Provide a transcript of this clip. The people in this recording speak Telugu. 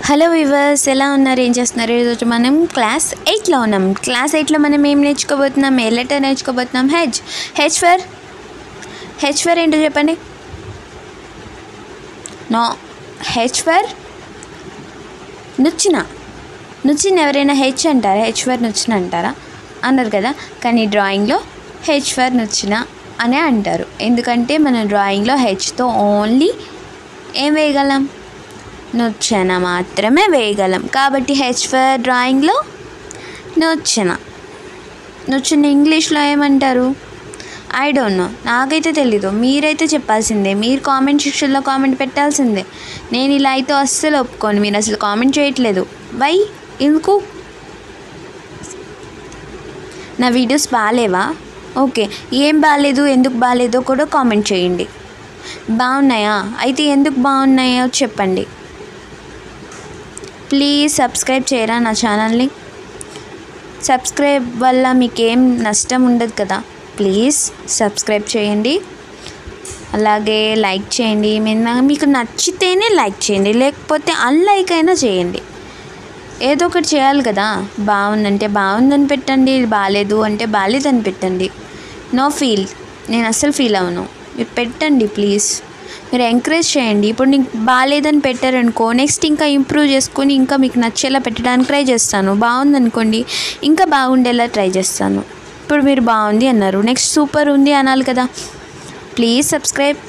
హలో వివర్స్ ఎలా ఉన్నారు ఏం చేస్తున్నారు ఈరోజు మనం క్లాస్ ఎయిట్లో ఉన్నాం క్లాస్ ఎయిట్లో మనం ఏం నేర్చుకోబోతున్నాం ఏ లెటర్ నేర్చుకోబోతున్నాం H H for H for ఏంటో చెప్పండి నో హెచ్ ఫర్ నుచ్చిన నుచ్చిన ఎవరైనా హెచ్ అంటారా హెచ్ ఫర్ నుచ్చిన అంటారా అన్నారు కదా కానీ డ్రాయింగ్లో హెచ్ ఫర్ నుచ్చిన అనే అంటారు ఎందుకంటే మన డ్రాయింగ్లో హెచ్తో ఓన్లీ ఏం వేయగలం నుచ్చన మాత్రమే వేయగలం కాబట్టి హెచ్ ఫర్ డ్రాయింగ్లో నుచ్చన నుచ్చన ఇంగ్లీష్లో ఏమంటారు ఐ డోంట్ నో నాకైతే తెలీదు మీరైతే చెప్పాల్సిందే మీరు కామెంట్ సెక్షన్లో కామెంట్ పెట్టాల్సిందే నేను ఇలా అయితే అస్సలు ఒప్పుకోను మీరు అసలు కామెంట్ చేయట్లేదు వై ఎందుకు నా వీడియోస్ బాగాలేవా ఓకే ఏం బాగాలేదు ఎందుకు బాగాలేదో కూడా కామెంట్ చేయండి బాగున్నాయా అయితే ఎందుకు బాగున్నాయో చెప్పండి ప్లీజ్ సబ్స్క్రైబ్ చేయరా నా ఛానల్ని సబ్స్క్రైబ్ వల్ల మీకేం నష్టం ఉండదు కదా ప్లీజ్ సబ్స్క్రైబ్ చేయండి అలాగే లైక్ చేయండి మీద మీకు నచ్చితేనే లైక్ చేయండి లేకపోతే అన్లైక్ అయినా చేయండి ఏదో ఒకటి చేయాలి కదా బాగుందంటే బాగుందని పెట్టండి బాగాలేదు అంటే బాగాలేదని పెట్టండి నో ఫీల్ నేను అస్సలు ఫీల్ అవను మీరు పెట్టండి ప్లీజ్ మీరు ఎంకరేజ్ చేయండి ఇప్పుడు నీకు బాగాలేదని పెట్టారనుకో నెక్స్ట్ ఇంకా ఇంప్రూవ్ చేసుకొని ఇంకా మీకు నచ్చేలా పెట్టడానికి ట్రై చేస్తాను బాగుందనుకోండి ఇంకా బాగుండేలా ట్రై చేస్తాను ఇప్పుడు మీరు బాగుంది అన్నారు నెక్స్ట్ సూపర్ ఉంది అనాలి కదా ప్లీజ్ సబ్స్క్రైబ్